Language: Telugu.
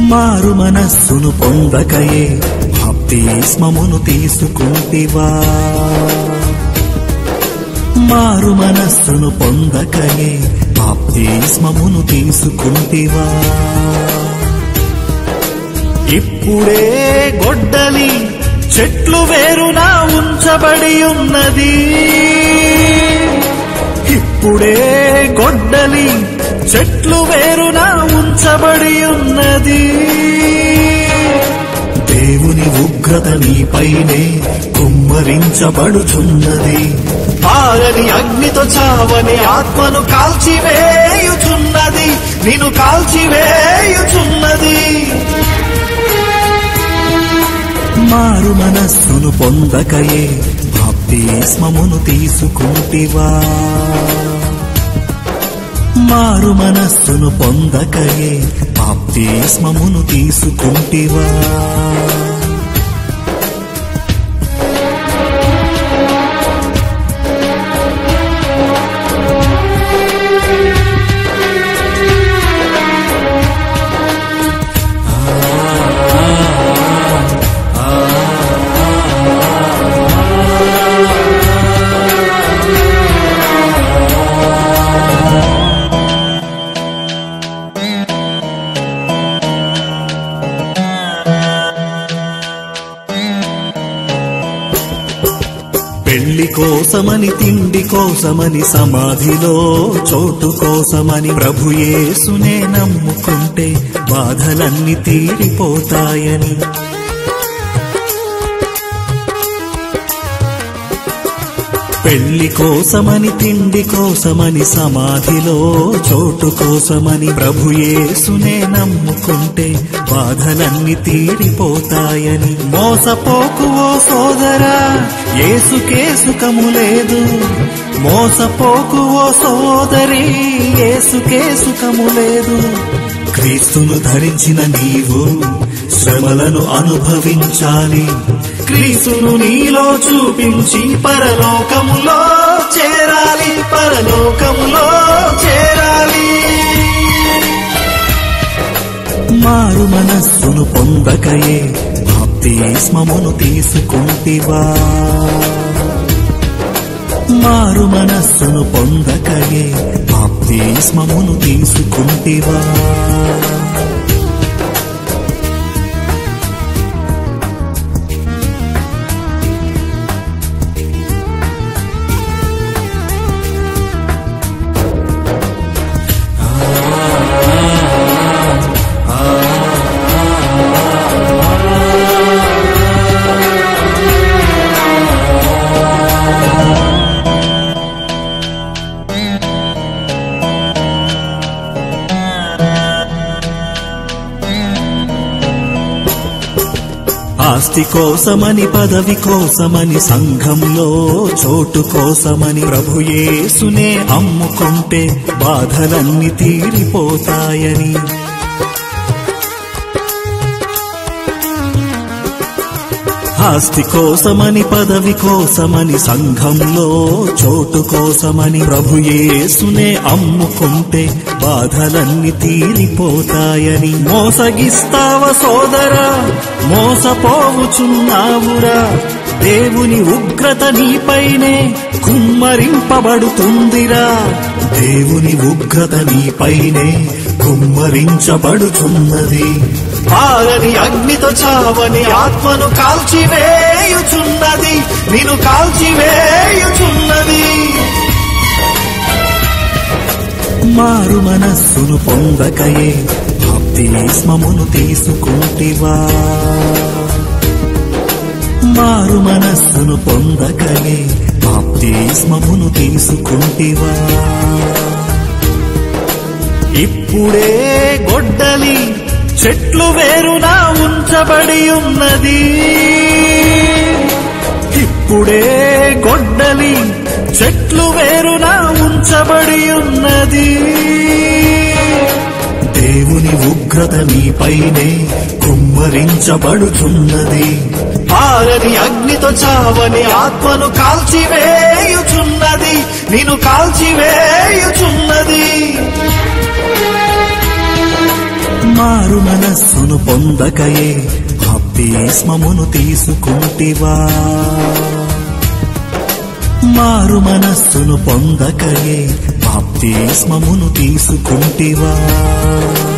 మారు మనస్సును పొందకయే బాప్తిస్మమును తీసుకుంటివా మారు మనస్సును పొందకయే బాప్తిస్మమును తీసుకుంటివా ఇప్పుడే గొడ్డలి చెట్లు వేరునా ఉంచబడి ఉన్నది ఇప్పుడే గొడ్డలి చెట్లు వేరునా ఉంచబడి ఉన్నది దేవుని ఉగ్రత నీపైనే కుమ్మరించబడుచున్నది ఆరని అగ్నితో చావని ఆత్మను కాల్చివేయుచున్నది నిన్ను కాల్చివేయుచున్నది మారు మనస్సును పొందకయే బాప్తిస్మమును తీసుకుంటివా మారు మనస్సును పొందకయే బాప్తిస్మమును తీసుకుంటివా పెళ్లి కోసమని తిండి కోసమని సమాధిలో చోటు కోసమని ప్రభు యేసునే నమ్ముకుంటే బాధలన్నీ తీరిపోతాయని పెళ్లి కోసమని తిండి కోసమని సమాధిలో చోటు కోసమని ప్రభు యేసునే నమ్ముకుంటే బాధలన్నీ తీరిపోతాయని మోసపోకు ఓ సోదరా యేసుకే సుఖము లేదు మోసపోకు ఓ సోదరి యేసుకే సుఖము లేదు క్రీస్తును ధరించిన నీవు శ్రమలను అనుభవించాలి క్రీస్తును నీలో చూపించి పరలోకములో చేరాలి పరలోకములో చేరాలి మారు మనస్సును పొందకయే బాప్తిస్మమును తీసుకుంటివా మారు మనస్సును పొందకయే బాప్తిస్మమును తీసుకుంటివా ఆస్తి కోసమని పదవి కోసమని సంఘంలో చోటు కోసమని ప్రభు యేసునే అమ్ముకుంటే బాధలన్నీ తీరిపోతాయని ఆస్తి కోసమని పదవి కోసమని సంఘంలో చోటు కోసమని ప్రభు యేసునే అమ్ముకుంటే బాధలన్నీ తీరిపోతాయని మోసగిస్తావ సోదరా మోసపోవుచున్నావురా దేవుని ఉగ్రత నీపైనే కుమ్మరింపబడుతుందిరా దేవుని ఉగ్రత నీపైనే కుమ్మరించబడుచున్నది ఆరని అగ్నితో చావని ఆత్మను కాల్చివేయుచున్నది నిన్ను కాల్చివేయుచున్నది మారు మనస్సును పొందకయే బాప్తిస్మమును తీసుకుంటివా మారు మనస్సును పొందకయే బాప్తిస్మమును తీసుకుంటివా ఇప్పుడే గొడ్డలి చెట్లు వేరునా ఉంచబడి ఉన్నది ఇప్పుడే గొడ్డలి చెట్లు వేరునా ఉంచబడి ఉన్నది దేవుని ఉగ్రత నీపైనే కుమ్మరించబడుచున్నది ఆరని అగ్నితో చావని ఆత్మను కాల్చివేయుచున్నది నిన్ను కాల్చివేయుచున్నది మారు మనస్సును పొందకయే బాప్తిస్మమును తీసుకుంటివా మారు మనస్సును పొందకయే బాప్తిస్మమును తీసుకుంటివా